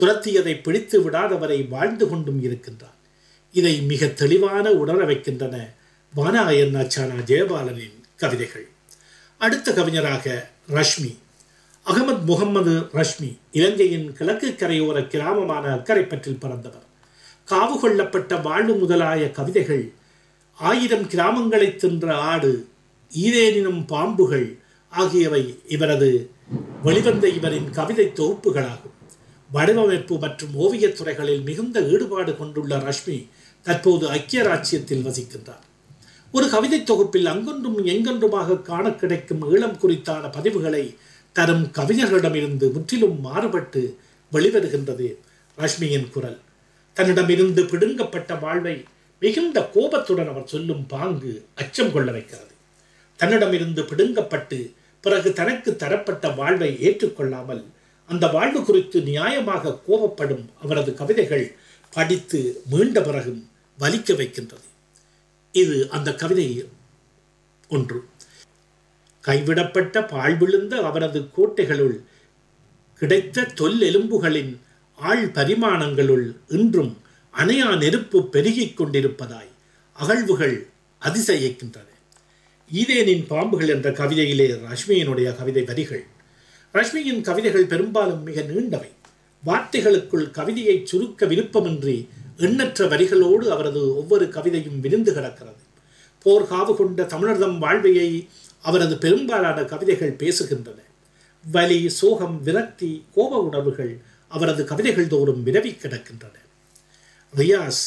துரத்தியதை பிடித்து விடாதவரை வாழ்ந்து கொண்டும் இருக்கின்றார் இதை மிக தெளிவான உணர வைக்கின்றன வானாயன் அச்சானா ஜெயபாலனின் கவிதைகள் அடுத்த கவிஞராக ரஷ்மி அகமது முகம்மது ரஷ்மி இலங்கையின் கிழக்கு கரையோர கிராமமான அக்கரைப்பற்றில் பிறந்தவர் காவு கொள்ளப்பட்ட வாழ்வு முதலாய கவிதைகள் ஆயிரம் கிராமங்களை தின்ற ஆடு ஈரேனினும் பாம்புகள் ஆகியவை இவரது வெளிவந்த இவரின் கவிதை தொகுப்புகளாகும் வடிவமைப்பு மற்றும் ஓவியத் துறைகளில் மிகுந்த ஈடுபாடு கொண்டுள்ள ரஷ்மி தற்போது ஐக்கிய ராச்சியத்தில் வசிக்கின்றார் ஒரு கவிதை தொகுப்பில் அங்கொன்றும் எங்கொன்றுமாக காண கிடைக்கும் ஈழம் குறித்தான பதிவுகளை தரும் கவிஞர்களிடமிருந்து முற்றிலும் மாறுபட்டு வெளிவருகின்றது ரஷ்மியின் குரல் தன்னிடமிருந்து பிடுங்கப்பட்ட வாழ்வை மிகுந்த கோபத்துடன் அவர் சொல்லும் பாங்கு அச்சம் கொள்ள வைக்கிறது தன்னிடமிருந்து பிடுங்கப்பட்டு பிறகு தனக்கு தரப்பட்ட வாழ்வை ஏற்றுக்கொள்ளாமல் அந்த வாழ்வு குறித்து நியாயமாக கோபப்படும் அவரது கவிதைகள் படித்து மீண்ட பிறகும் வலிக்க வைக்கின்றது இது அந்த கவிதை ஒன்று கைவிடப்பட்ட பால் விழுந்த அவரது கோட்டைகளுள் கிடைத்த தொல்லெலும்புகளின் ஆள் பரிமாணங்களுள் இன்றும் அணையா நெருப்பு பெருகிக் கொண்டிருப்பதாய் அகழ்வுகள் அதிசயிக்கின்றன ஈதேனின் பாம்புகள் என்ற கவிதையிலே ரஷ்மியினுடைய கவிதை வரிகள் ரஷ்மியின் கவிதைகள் பெரும்பாலும் மிக நீண்டவை வார்த்தைகளுக்குள் கவிதையை சுருக்க விருப்பமின்றி எண்ணற்ற வரிகளோடு அவரது ஒவ்வொரு கவிதையும் விரிந்து கிடக்கிறது போர் காவு கொண்ட தமிழர்தம் வாழ்வையை அவரது பெரும்பாலான கவிதைகள் பேசுகின்றன வலி சோகம் விரக்தி கோப உணர்வுகள் அவரது கவிதைகள் தோறும் விரவி கிடக்கின்றன ரியாஸ்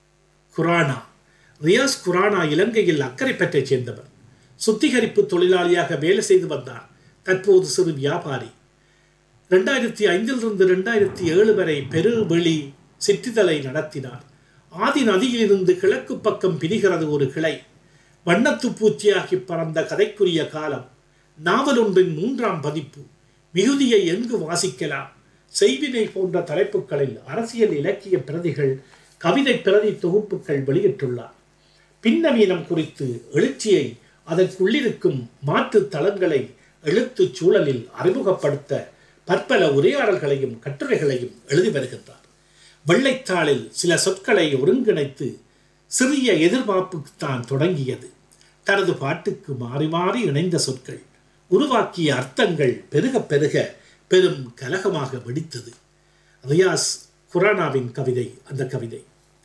குரானா ரியாஸ் குரானா இலங்கையில் அக்கரைப்பற்றைச் சேர்ந்தவர் சுத்திகரிப்பு தொழிலாளியாக வேலை செய்து வந்தார் தற்போது சிறு வியாபாரி ரெண்டாயிரத்தி ஐந்திலிருந்து ரெண்டாயிரத்தி ஏழு வரை பெருவெளி சிற்றிதழை நடத்தினார் ஆதி நதியிலிருந்து கிழக்கு பக்கம் பிரிகிறது ஒரு கிளை வண்ணத்து பூச்சியாகி பறந்த கதைக்குரிய காலம் நாவல் ஒன்றின் மூன்றாம் பதிப்பு மிகுதியை எங்கு வாசிக்கலாம் செய்வினை போன்ற தலைப்புகளில் அரசியல் இலக்கிய பிரதிகள் கவிதை பிரதி தொகுப்புகள் வெளியிட்டுள்ளார் பின்னவீனம் குறித்து எழுச்சியை அதற்குள்ளிருக்கும் மாற்று தளங்களை எழுத்து சூழலில் அறிமுகப்படுத்த பற்பல உரையாடல்களையும் கட்டுரைகளையும் எழுதி வருகின்றார் வெள்ளைத்தாளில் சில சொற்களை ஒருங்கிணைத்து சிறிய எதிர்பார்ப்புக்கு தான் தொடங்கியது தனது பாட்டுக்கு மாறி மாறி இணைந்த சொற்கள் உருவாக்கிய அர்த்தங்கள் பெருக பெருக பெரும் கலகமாக வெடித்தது ரியாஸ் குரானாவின் கவிதை அந்த கவிதை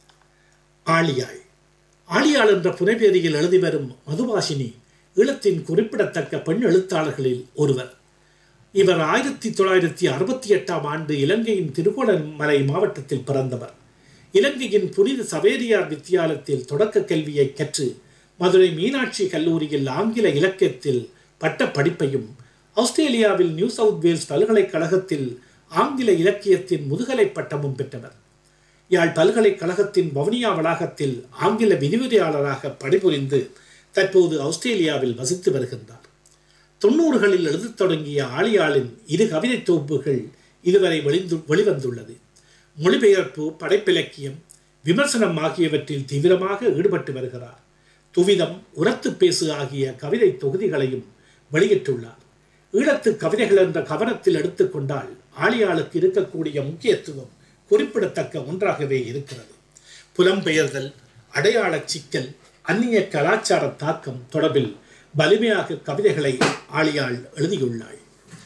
ஆழியாள் ஆழியாள் என்ற புனைப்பேரியில் எழுதி வரும் மதுபாஷினி ஈழத்தின் குறிப்பிடத்தக்க பெண் எழுத்தாளர்களில் ஒருவர் இவர் ஆயிரத்தி தொள்ளாயிரத்தி அறுபத்தி எட்டாம் ஆண்டு இலங்கையின் திருகோணமலை மாவட்டத்தில் பிறந்தவர் இலங்கையின் புனித சவேரியார் வித்தியாலயத்தில் தொடக்க கல்வியை கற்று மதுரை மீனாட்சி கல்லூரியில் ஆங்கில இலக்கியத்தில் பட்ட படிப்பையும் ஆஸ்திரேலியாவில் நியூ சவுத் வேல்ஸ் பல்கலைக்கழகத்தில் ஆங்கில இலக்கியத்தின் முதுகலை பட்டமும் பெற்றவர் யாழ் பல்கலைக்கழகத்தின் வவுனியா வளாகத்தில் ஆங்கில விரிவுரையாளராக பணிபுரிந்து தற்போது ஆஸ்திரேலியாவில் வசித்து வருகின்றார் தொண்ணூறுகளில் எழுதத் தொடங்கிய ஆழியாளின் இரு கவிதை தொகுப்புகள் இதுவரை வெளிந்து வெளிவந்துள்ளது மொழிபெயர்ப்பு படைப்பிலக்கியம் விமர்சனம் ஆகியவற்றில் தீவிரமாக ஈடுபட்டு வருகிறார் துவிதம் உரத்து பேசு ஆகிய கவிதை தொகுதிகளையும் வெளியிட்டுள்ளார் ஈழத்து கவிதைகள் என்ற கவனத்தில் எடுத்துக்கொண்டால் ஆழியாளுக்கு இருக்கக்கூடிய முக்கியத்துவம் குறிப்பிடத்தக்க ஒன்றாகவே இருக்கிறது புலம்பெயர்தல் அடையாள சிக்கல் அந்நிய கலாச்சார தாக்கம் தொடர்பில் வலிமையாக கவிதைகளை ஆழியாள் எழுதியுள்ளாள்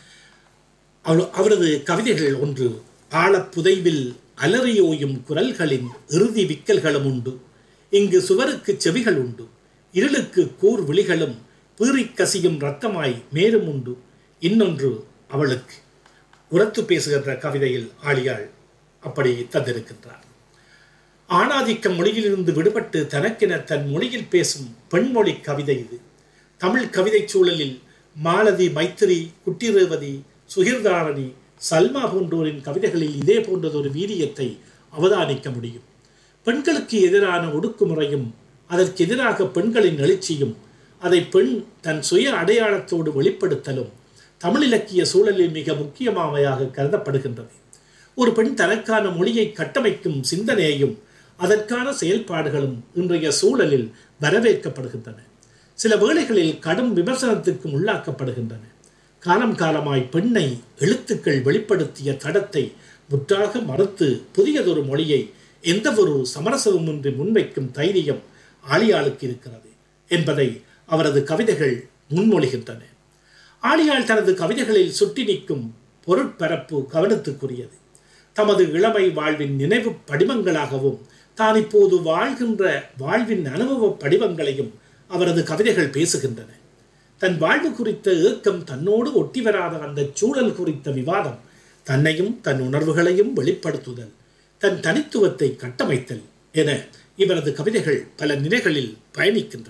அவரது கவிதைகள் ஒன்று ஆழப்புதைவில் அலறியோயும் குரல்களின் இறுதி விக்கல்களும் உண்டு இங்கு சுவருக்கு செவிகள் உண்டு இருளுக்கு கூர் விழிகளும் பீறிக் கசியும் ரத்தமாய் மேலும் உண்டு இன்னொன்று அவளுக்கு உரத்து பேசுகின்ற கவிதையில் ஆழியாள் அப்படி தந்திருக்கின்றார் ஆணாதிக்க மொழியிலிருந்து விடுபட்டு தனக்கென தன் மொழியில் பேசும் பெண்மொழி கவிதை இது தமிழ் கவிதை சூழலில் மாலதி மைத்திரி குட்டிரேவதி சுகிர்தாரணி சல்மா போன்றோரின் கவிதைகளில் இதே போன்றதொரு வீரியத்தை அவதானிக்க முடியும் பெண்களுக்கு எதிரான ஒடுக்குமுறையும் அதற்கு எதிராக பெண்களின் எழுச்சியும் அதை பெண் தன் சுய அடையாளத்தோடு வெளிப்படுத்தலும் தமிழ் இலக்கிய சூழலில் மிக முக்கியமானவையாக கருதப்படுகின்றது ஒரு பெண் தனக்கான மொழியை கட்டமைக்கும் சிந்தனையையும் அதற்கான செயல்பாடுகளும் இன்றைய சூழலில் வரவேற்கப்படுகின்றன சில வேளைகளில் கடும் விமர்சனத்துக்கும் உள்ளாக்கப்படுகின்றன காலம் காலமாய் பெண்ணை எழுத்துக்கள் வெளிப்படுத்திய தடத்தை முற்றாக மறுத்து புதியதொரு மொழியை எந்த ஒரு சமரசமுமின்றி முன்வைக்கும் தைரியம் ஆழியாளுக்கு இருக்கிறது என்பதை அவரது கவிதைகள் முன்மொழிகின்றன ஆழியாள் தனது கவிதைகளில் சுட்டி நிற்கும் பொருட்பரப்பு கவனத்துக்குரியது தமது இளமை வாழ்வின் நினைவு படிமங்களாகவும் தான் இப்போது வாழ்கின்ற வாழ்வின் அனுபவ படிவங்களையும் அவரது கவிதைகள் பேசுகின்றன தன் வாழ்வு குறித்த ஏக்கம் தன்னோடு ஒட்டி வராத அந்த சூழல் குறித்த விவாதம் தன்னையும் தன் உணர்வுகளையும் வெளிப்படுத்துதல் தன் தனித்துவத்தை கட்டமைத்தல் என இவரது கவிதைகள் பல நிலைகளில் பயணிக்கின்றன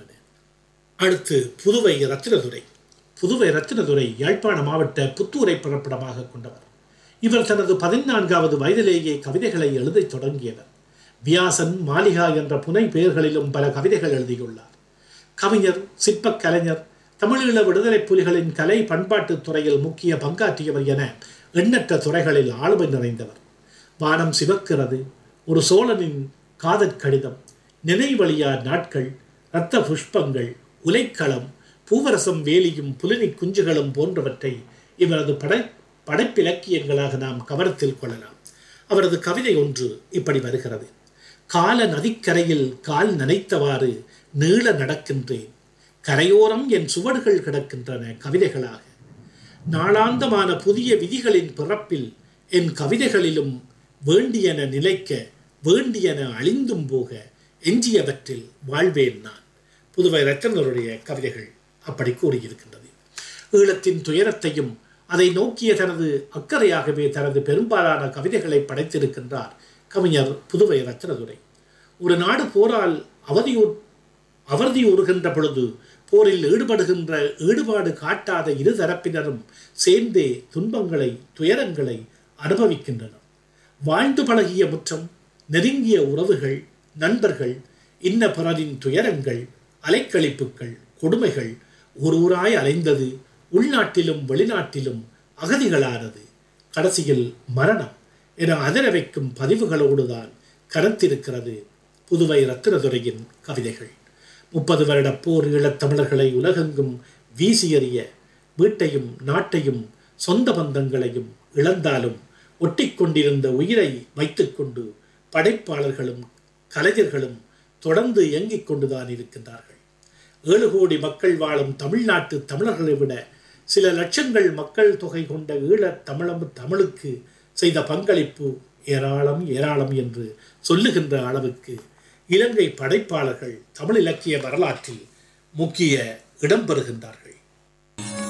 அடுத்து புதுவை ரத்தினதுரை புதுவை ரத்தினதுரை யாழ்ப்பாண மாவட்ட புத்தூரை பிறப்பிடமாக கொண்டவர் இவர் தனது பதினான்காவது வயதிலேயே கவிதைகளை எழுதத் தொடங்கியவர் வியாசன் மாலிகா என்ற புனை பெயர்களிலும் பல கவிதைகள் எழுதியுள்ளார் கவிஞர் சிற்பக் கலைஞர் தமிழீழ விடுதலை புலிகளின் கலை பண்பாட்டுத் துறையில் முக்கிய பங்காற்றியவர் என எண்ணற்ற துறைகளில் ஆளுமை நிறைந்தவர் வானம் சிவக்கிறது ஒரு சோழனின் காதற் கடிதம் நினைவழியா நாட்கள் இரத்த புஷ்பங்கள் உலைக்களம் பூவரசம் வேலியும் புலினி குஞ்சுகளும் போன்றவற்றை இவரது படை படைப்பிலக்கியங்களாக நாம் கவனத்தில் கொள்ளலாம் அவரது கவிதை ஒன்று இப்படி வருகிறது கால நதிக்கரையில் கால் நனைத்தவாறு நீள நடக்கின்றேன் கரையோரம் என் சுவடுகள் கிடக்கின்றன கவிதைகளாக நாளாந்தமான புதிய விதிகளின் பிறப்பில் என் கவிதைகளிலும் வேண்டியன நிலைக்க வேண்டியன அழிந்தும் போக எஞ்சியவற்றில் வாழ்வேன் நான் புதுவை ரத்தனருடைய கவிதைகள் அப்படி கூறியிருக்கின்றது ஈழத்தின் துயரத்தையும் அதை நோக்கிய தனது அக்கறையாகவே தனது பெரும்பாலான கவிதைகளை படைத்திருக்கின்றார் கவிஞர் புதுவை ரத்னதுரை ஒரு நாடு போரால் அவதியூர் அவதியுறுகின்ற பொழுது போரில் ஈடுபடுகின்ற ஈடுபாடு காட்டாத இரு தரப்பினரும் சேர்ந்தே துன்பங்களை துயரங்களை அனுபவிக்கின்றனர் வாழ்ந்து பழகிய முற்றம் நெருங்கிய உறவுகள் நண்பர்கள் இன்ன பிறரின் துயரங்கள் அலைக்கழிப்புகள் கொடுமைகள் ஒரு ஊராய் அலைந்தது உள்நாட்டிலும் வெளிநாட்டிலும் அகதிகளானது கடைசியில் மரணம் என அதிர வைக்கும் பதிவுகளோடுதான் கருத்திருக்கிறது புதுவை ரத்தினதுரையின் கவிதைகள் முப்பது வருட போர் ஈழத்தமிழர்களை உலகெங்கும் வீசி எறிய வீட்டையும் நாட்டையும் சொந்த பந்தங்களையும் இழந்தாலும் ஒட்டிக்கொண்டிருந்த உயிரை வைத்துக்கொண்டு படைப்பாளர்களும் கலைஞர்களும் தொடர்ந்து இயங்கிக் கொண்டுதான் இருக்கின்றார்கள் ஏழு கோடி மக்கள் வாழும் தமிழ்நாட்டு தமிழர்களை விட சில லட்சங்கள் மக்கள் தொகை கொண்ட ஈழத் தமிழம் தமிழுக்கு செய்த பங்களிப்பு ஏராளம் ஏராளம் என்று சொல்லுகின்ற அளவுக்கு இலங்கை படைப்பாளர்கள் தமிழ் இலக்கிய வரலாற்றில் முக்கிய இடம் பெறுகின்றார்கள்